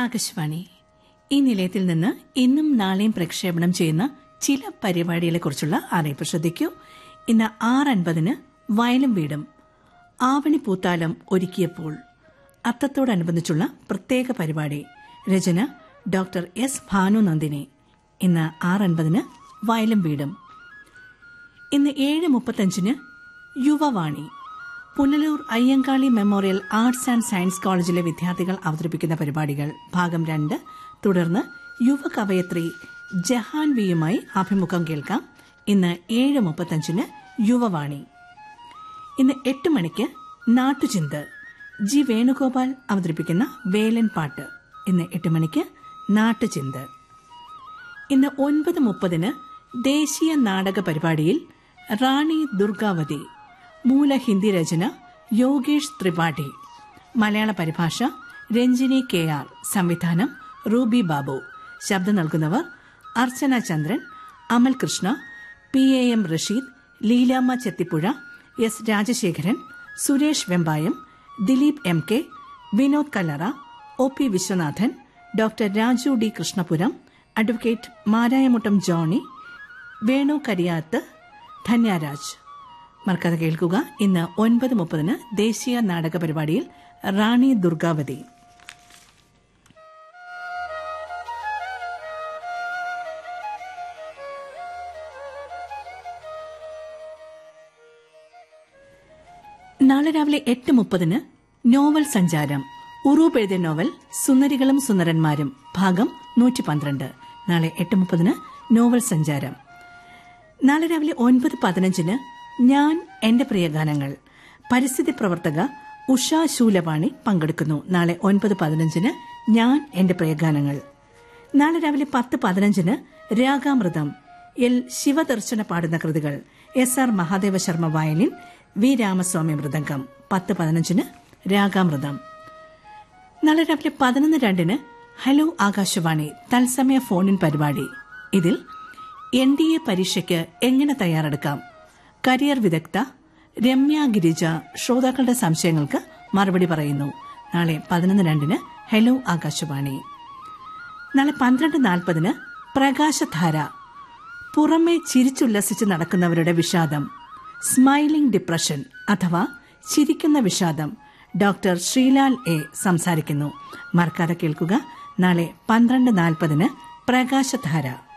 ആകാശവാണി ഈ നിലയത്തിൽ നിന്ന് ഇന്നും നാളെയും പ്രക്ഷേപണം ചെയ്യുന്ന ചില പരിപാടികളെക്കുറിച്ചുള്ള അറിയിപ്പ് ശ്രദ്ധിക്കൂ ഇന്ന് ആറ് അൻപതിന് വയലും വീടും ആവണി പൂത്താലം ഒരുക്കിയപ്പോൾ അത്തത്തോടനുബന്ധിച്ചുള്ള പ്രത്യേക പരിപാടി രചന ഡോക്ടർ എസ് ഭാനു നന്ദിനി ഇന്ന് ആറ് അൻപതിന് വയലും വീടും ഇന്ന് ഏഴ് മുപ്പത്തഞ്ചിന് Yuvavani Punalur Ayyankali memorial arts and science കോളേജിലെ വിദ്യാർത്ഥികൾ അവതരിപ്പിക്കുന്ന പരിപാടികൾ ഭാഗം രണ്ട് തുടർന്ന് യുവ കവയത്രി ജഹാൻ വിയുമായി അഭിമുഖം കേൾക്കാം ഇന്ന് ഏഴ് മുപ്പത്തഞ്ചിന് യുവവാണി ഇന്ന് എട്ട് മണിക്ക് നാട്ടുചിന്ത് ജി വേണുഗോപാൽ അവതരിപ്പിക്കുന്ന വേലൻ പാട്ട് ഇന്ന് എട്ട് മണിക്ക് നാട്ടുചിന്ത് ഇന്ന് ഒൻപത് മുപ്പതിന് ദേശീയ നാടക പരിപാടിയിൽ റാണി ദുർഗാവതി മൂല ഹിന്ദി രചന യോഗേഷ് ത്രിപാഠി മലയാള പരിഭാഷ രഞ്ജിനി കെ ആർ സംവിധാനം റൂബി ബാബു ശബ്ദം നൽകുന്നവർ Archana Chandran Amal Krishna P A M Rasheed Leelamma Chethipuzha S Rajasekharan Suresh Vembayam Dileep M K Vinod Kallara O P Viswanathan doctor Raju D Krishnapuram advocate Marayamuttam Johny Venu Kariyath Dhanyaraj മറക്കാതെ കേൾക്കുക ഇന്ന് ഒൻപത് മുപ്പതിന് ദേശീയ നാടക പരിപാടിയിൽ റാണി ദുർഗാവതി നാളെ രാവിലെ എട്ട് മുപ്പതിന് നോവൽ സഞ്ചാരം ഉറൂബ് എഴുതിയ നോവൽ സുന്ദരികളും സുന്ദരന്മാരും ഭാഗം നൂറ്റി പന്ത്രണ്ട് നാളെ എട്ട് മുപ്പതിന് നോവൽ സഞ്ചാരം നാളെ രാവിലെ ഒൻപത് പതിനഞ്ചിന് ഞാൻ എന്റെ പ്രിയഗാനങ്ങൾ പരിസ്ഥിതി പ്രവർത്തക ഉഷ ശൂലവാണി പങ്കെടുക്കുന്നു നാളെ ഒൻപത് പതിനഞ്ചിന് ഞാൻ എന്റെ പ്രിയഗാനങ്ങൾ നാളെ രാവിലെ പത്ത് പതിനഞ്ചിന് രാഗാമൃതം എൽ ശിവദർശന പാടുന്ന കൃതികൾ S R Mahadeva Sharma violin V Ramaswamy mridangam പത്ത് പതിനഞ്ചിന് രാഗാമൃതം നാളെ രാവിലെ പതിനൊന്ന് രണ്ടിന് ഹലോ ആകാശവാണി തത്സമയ ഫോണിൻ പരിപാടി ഇതിൽ എൻ ഡി എ പരീക്ഷയ്ക്ക് എങ്ങനെ തയ്യാറെടുക്കാം കരിയർ വിദഗ്ധ രമ്യ ഗിരിജ ശ്രോതാക്കളുടെ സംശയങ്ങൾക്ക് മറുപടി പറയുന്നു നാളെ പതിനൊന്ന് രണ്ടിന് ഹലോ ആകാശവാണി നാളെ പന്ത്രണ്ട് നാൽപ്പതിന് പ്രകാശധാര പുറമെ ചിരിച്ചുല്ലസിച്ച് നടക്കുന്നവരുടെ വിഷാദം സ്മൈലിംഗ് ഡിപ്രഷൻ അഥവാ ചിരിക്കുന്ന വിഷാദം ഡോക്ടർ ശ്രീലാൽ എ സംസാരിക്കുന്നു മറക്കാതെ കേൾക്കുക നാളെ പന്ത്രണ്ട് നാൽപ്പതിന് പ്രകാശധാര